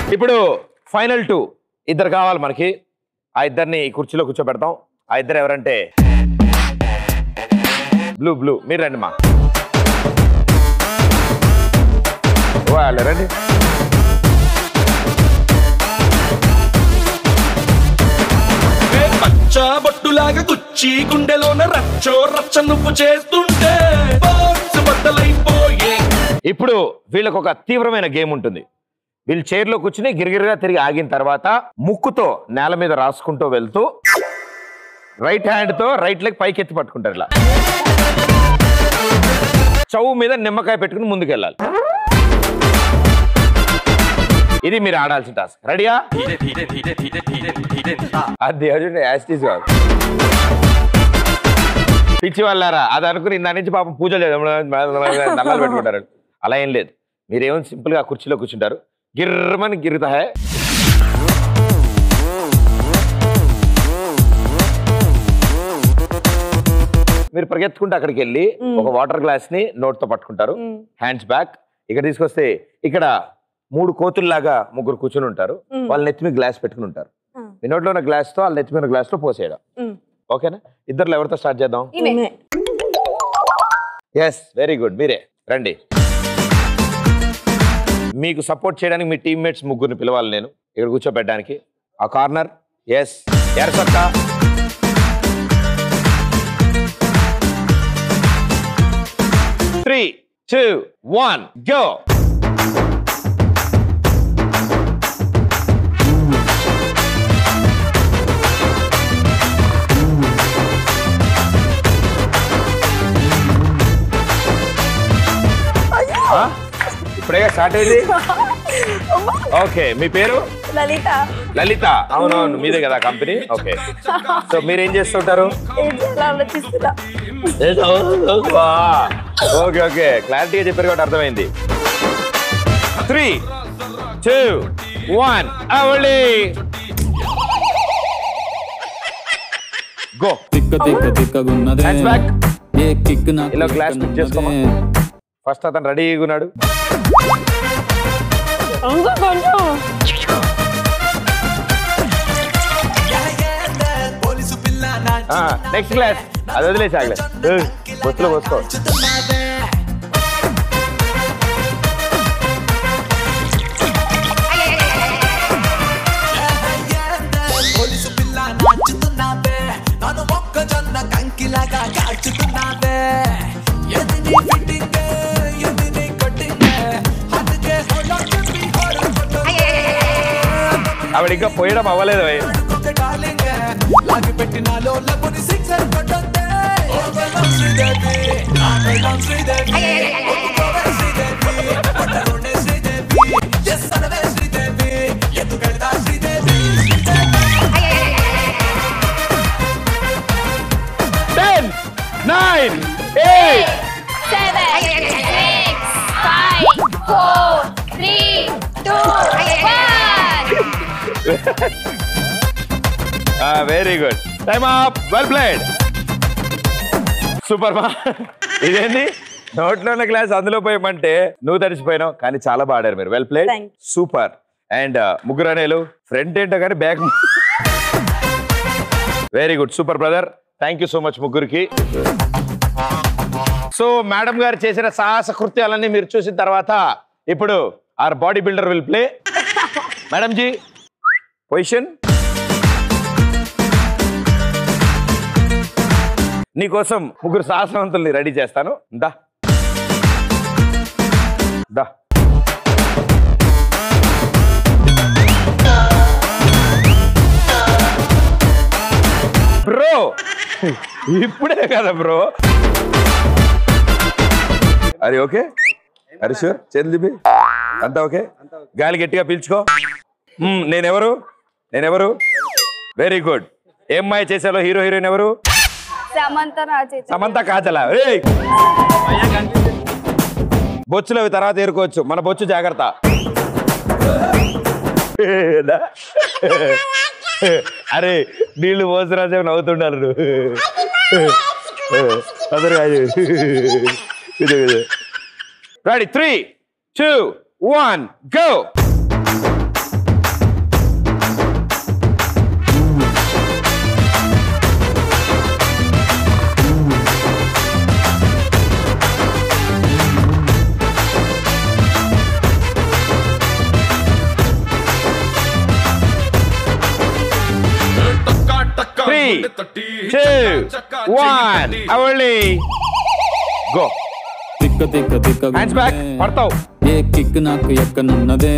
ఇప్పుడు final two ఇద్దరు కావాలి మనకి ఆ ఇద్దరిని ఈ కుర్చీలో కూర్చోబెడతాం ఆ ఇద్దరు ఎవరంటే బ్లూ బ్లూ మీరు రండి మా వాళ్ళు రండి పచ్చ బొట్టులాగా గుచ్చి గుండెలోన రచ్చో రచ్చ నువ్వు చేస్తుంటే బాక్స్ బట్టలైపోయే ఇప్పుడు వీళ్ళకు ఒక తీవ్రమైన గేమ్ ఉంటుంది వీళ్ళు చైర్లో కూర్చుని గిరిగిరిగా తిరిగి ఆగిన తర్వాత ముక్కుతో నేల మీద రాసుకుంటూ వెళ్తూ రైట్ హ్యాండ్తో రైట్ లెగ్ పైకి ఎత్తి పట్టుకుంటారు ఇలా చౌ మీద నిమ్మకాయ పెట్టుకుని ముందుకెళ్ళాలి ఇది మీరు ఆడాల్సిన టాస్క్ రెడీయా అది యాస్టీస్ కాదు పిచ్చి వాళ్ళారా అది అనుకుని ఇందా నుంచి పాపం పూజలు చేద్దాం దండాలు పెట్టుకుంటారు అలా ఏం లేదు మీరేమో సింపుల్ గా కుర్చీలో కూర్చుంటారు గిర్రమని గిరుతా హై మీరు పరిగెత్తుకుంటే అక్కడికి వెళ్ళి ఒక వాటర్ గ్లాస్ ని నోట్ తో పట్టుకుంటారు హ్యాండ్స్ బ్యాక్ ఇక్కడ తీసుకొస్తే ఇక్కడ మూడు కోతుల్లాగా ముగ్గురు కూర్చుని ఉంటారు వాళ్ళ నెత్తి మీద గ్లాస్ పెట్టుకుని ఉంటారు మీ నోట్లో ఉన్న గ్లాస్ తో వాళ్ళ నెత్తి మీద గ్లాస్ లో పోసేయడం ఓకేనా ఇద్దరు ఎవరితో స్టార్ట్ చేద్దాం ఎస్ వెరీ గుడ్ మీరే రండి మీకు సపోర్ట్ చేయడానికి మీ టీమ్మేట్స్ ముగ్గురిని పిలవాలి నేను ఇక్కడ కూర్చోబెట్టడానికి ఆ కార్నర్ ఎస్ ఎరసక్క త్రీ టూ వన్ గో ఇప్పుడే స్టార్ట్ అయింది ఓకే మీ పేరు లలిత లలిత అవునవును మీదే కదా కంపెనీ ఓకే సో మీరు ఏం చేస్తుంటారు ఏం చేయాలో ఆలోచిస్తున్నా ఓకే ఓకే క్లారిటీగా చెప్పారు కాబట్టి అర్థమైంది త్రీ టూ వన్ అవళి గో తిక్క తిక్క తిక్కగున్నదే Hands back. ఏ కిక్ నాకు ఇలా glass pick చేసుకోమా. ఎక్కనున్నదే. ఫస్ట్ అతను రెడీగా ఉన్నాడు ఇంకా కొంచెం నెక్స్ట్ క్లాస్ అది వదిలేసి ఆగలే బస్సులో పోసుకో పోలీసు పిల్ల నాచుతున్నావే నన్ను మొక్కజొన్న కంకిలాగా కాల్చుతున్నావే ఎది నీ ఫిట్టింగ్ ఎది నీ కట్టింగ్ అందుకే హోలో చెప్పి హోలో ఆవిడ ఇంకా పోయడం అవ్వలేదు భయ్. కొట్టు డార్లింగ్ లాగి పెట్టినాలో లబ్బుని సిక్సర్ కొట్టొద్దే ఓ బలం శ్రీదేవి నా బలం శ్రీదేవి ఒప్పుకోవే శ్రీదేవి పట్టలోనే శ్రీదేవి ఎస్ అనవే శ్రీదేవి ఎందుకెళ్తా Sridevi ten nine eight seven, six, five, four, three, two, one. Very good time up well played super మా ఇదేంటి నోట్లో ఉన్న గ్లాస్ అందులో పోయమంటే నువ్వు తడిచిపోయినావు కానీ చాలా బాడారు మీరు well played Thank you. Super and ముగ్గురు అనేలు ఫ్రంట్ ఏంటో కానీ back very good super brother thank you so much ముగ్గురికి సో మేడం గారు చేసిన సాహస కృత్యాలన్నీ మీరు చూసిన తర్వాత ఇప్పుడు our body builder will play madam ji position నీకోసం ముగ్గురు సాహసవంతుల్ని రెడీ చేస్తాను దా దా బ్రో ఇప్పుడే కదా బ్రో అది ఓకే అరే షూర్ చేతులు తిప్పి అంతా ఓకే గాలి గట్టిగా పీల్చుకో మ్మ్, నేనెవరు నేనెవరు వెరీ గుడ్ ఏం మాయ చేసాలో హీరో హీరోయిన్ ఎవరు సమంత నా చేతి సమంత కాజల ఏయ్! బొచ్చులు అవి తర్వాత ఏరుకోవచ్చు మన బొచ్చు జాగ్రత్త ఏదా? అరే నీళ్లు పోసిరాజే నవ్వుతుండారు నువ్వు. అందరు కాదు ready three two one go తట్టి two, one. అవళి గో తిక్క తిక్క తిక్క హ్యాండ్స్ బ్యాక్ పడతావు ఏ కిక్ నాకు ఎక్కనున్నదే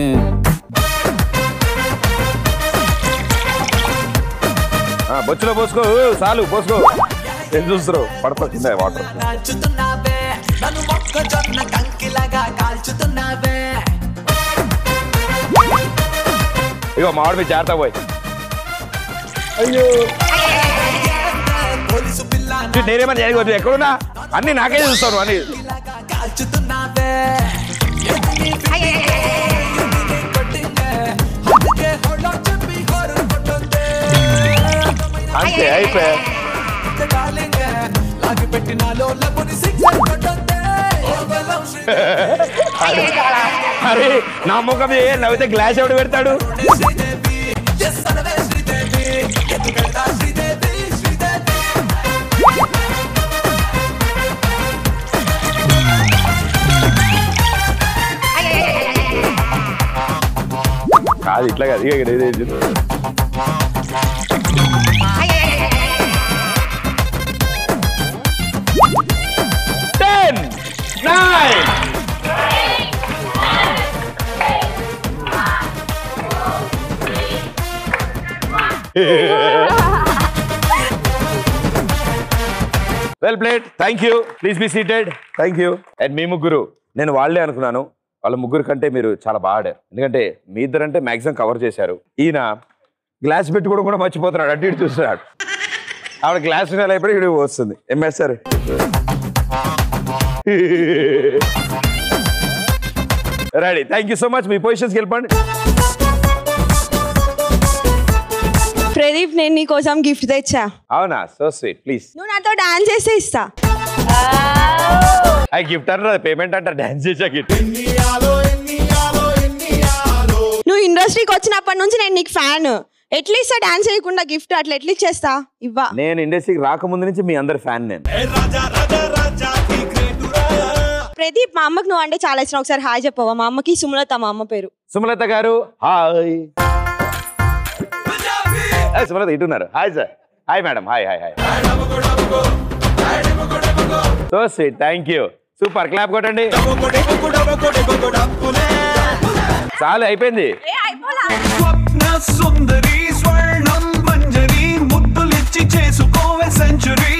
ఆ, బొచ్చులో పోసుకో ఊ, చాలు పోసుకో ఏం చూస్తున్నావు పడతావు కింద వాటర్ కాల్చుతున్నావే నన్ను మొక్కజొన్న కంకిలాగా కాల్చుతున్నావే ఇగో మామిడి మీద జాగ్రత్త పోయి పోలీసు పిల్ల చూడు, నేనేమన్నా చేయకూడదు ఎక్కడున్నా అన్ని నాకే చూస్తాను అన్ని నాకిలాగా కాల్చుతున్నావే ఎదిని ఫిట్టింగే, ఎదిని కొట్టింగే, అందుకే హోళ్ళో చెప్పి హోరు కొట్టుందే. అంతే అయిపోయా ఇంత డార్లింగే, లాగి పెట్టినాలో లబ్బుని సిక్సర్ కొట్టుందే. ఓ బలం శ్రీదేవి, అరే నా ముఖం ఏ నవ్వితే గ్లాస్ ఎవడు పెడతాడు శ్రీదేవి, yes అనవే శ్రీదేవి, ఎందుకంటా శ్రీదేవి, శ్రీదేవి. కాదు ఇట్లా కాదు ఇక ఇక్కడ ఇది- ఇది. Ten, nine. Well played thank you please be seated thank you and మీ ముగ్గురు నేను వాళ్ళే అనుకున్నాను వాళ్ళ ముగ్గురు కంటే మీరు చాలా బాగా ఆడారు ఎందుకంటే మీ ఇద్దరంటే మ్యాక్సిమం కవర్ చేశారు ఈయన గ్లాస్ పెట్టుకోవడం కూడా మర్చిపోతున్నాడు అటు ఇటు చూస్తున్నాడు ఆవిడ గ్లాస్ నెల అయిపోయి ఇక్కడ వస్తుంది ఏం వేస్తారు ready thank you so much మీ పొజిషన్స్కి వెళ్ళిపోండి ప్రదీప్ నేను నీ కోసం గిఫ్ట్ తెచ్చా అవునా సో స్వీట్ ప్లీజ్ నువ్వు నాతో డాన్స్ చేస్తే ఇస్తా ఐ గిఫ్ట్ అంటారు పేమెంట్ అంటారు డాన్స్ చేసా గిఫ్ట్ నువ్వు ఇండస్ట్రీకి వచ్చినప్పటి నుంచి నేను నీకు ఫ్యాన్ ఎట్లా ఇస్తా డాన్స్ చేయకుండా గిఫ్ట్ అట్లా ఎట్లా ఇచ్చేస్తా ఇవ్వా నేను ఇండస్ట్రీకి రాకముందు నుంచి మీ అందరి ఫ్యాన్ నేను ప్రదీప్ మా అమ్మకి నువ్వు అంటే చాలా ఇష్టం ఒకసారి హాయ్ చెప్పవా మా అమ్మకి సుమలత మా అమ్మ పేరు సుమలత గారు హాయ్ ఏ, సుమలత ఇటున్నారు hi sir hi madam hi hi hi so sweet thank you super clap కొట్టండి చాలు అయిపోయింది స్వప్న సుందరి స్వర్ణం మంజరి ముద్దులిచ్చి చేసుకోవే సెంచురీ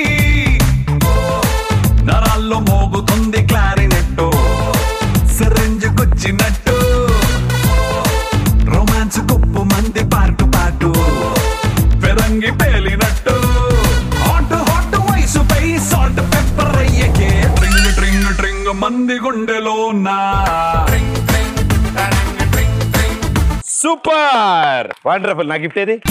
నరాల్లో మోగుతుంది క్లారినెట్టు సిరింజుకొచ్చినట్టు రొమాన్స్ కుప్పు మంది పాటు పాటు పెరంగి పేలినట్టు హాట్ హాట్ వయసుపై సాల్ట్ పెప్పర్ అయ్యకే ట్రింగ్ ట్రింగ్ ట్రింగ్ మంది గుండెలో నా ట్రింగ్ ట్రింగ్ ట్రింగ్ ట్రింగ్ ట్రింగ్ సూపర్ వండర్ఫుల్ నా గిఫ్ట్ ఏది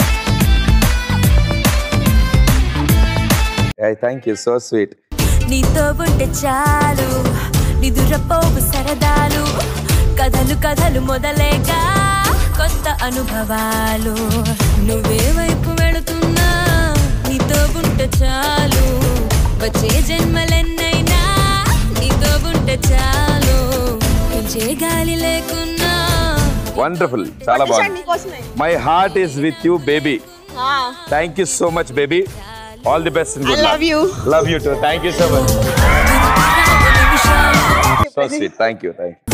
థ్యాంక్ యూ సో స్వీట్ నీతో ఉంటే చాలు నిదురపోవు సరదాలు కథలు కథలు మొదలేగా కొత్త అనుభవాలు నువ్వే వైపు వెళుతున్నా నీతో ఉంటే చాలు వచ్చే జన్మలెన్నైనా నీతో ఉంటే చాలు పెంచే గాలి లేకున్నా వండర్ఫుల్ చాలా బాగుంది నీకోసమే my heart is with you baby thank you so much baby all the best I love you. Love you too thank you so much నిమిషాలు so sweet thank you thank you